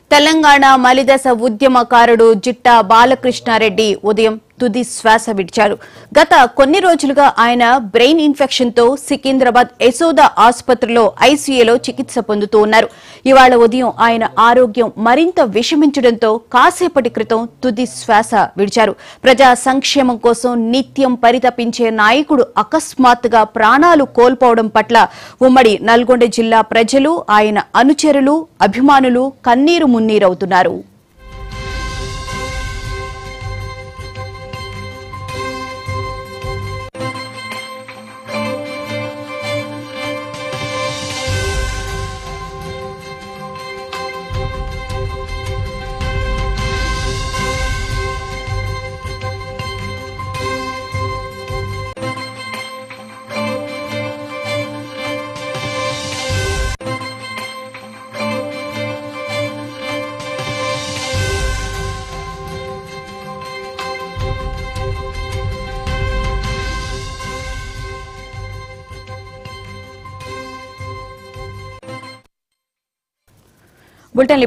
తెలంగాణ మలిదశ ఉద్యమకారుడు జిట్టా బాలకృష్ణారెడ్డి ఉదయం తుది శ్వాస విడిచారు గత కొన్ని రోజులుగా ఆయన బ్రెయిన్ ఇన్ఫెక్షన్ తో సికింద్రాబాద్ యశోద ఆసుపత్రిలో ఐసీయూలో చికిత్స పొందుతూ ఉన్నారు ఇవాళ ఉదయం ఆయన ఆరోగ్యం మరింత విషమించడంతో కాసేపటి క్రితం తుది శ్వాస విడిచారు ప్రజా సంక్షేమం కోసం నిత్యం పరితపించే నాయకుడు అకస్మాత్తుగా ప్రాణాలు కోల్పోవడం పట్ల ఉమ్మడి నల్గొండ జిల్లా ప్రజలు ఆయన అనుచరులు అభిమానులు కన్నీరు మున్నీరవుతున్నారు బులెటిన్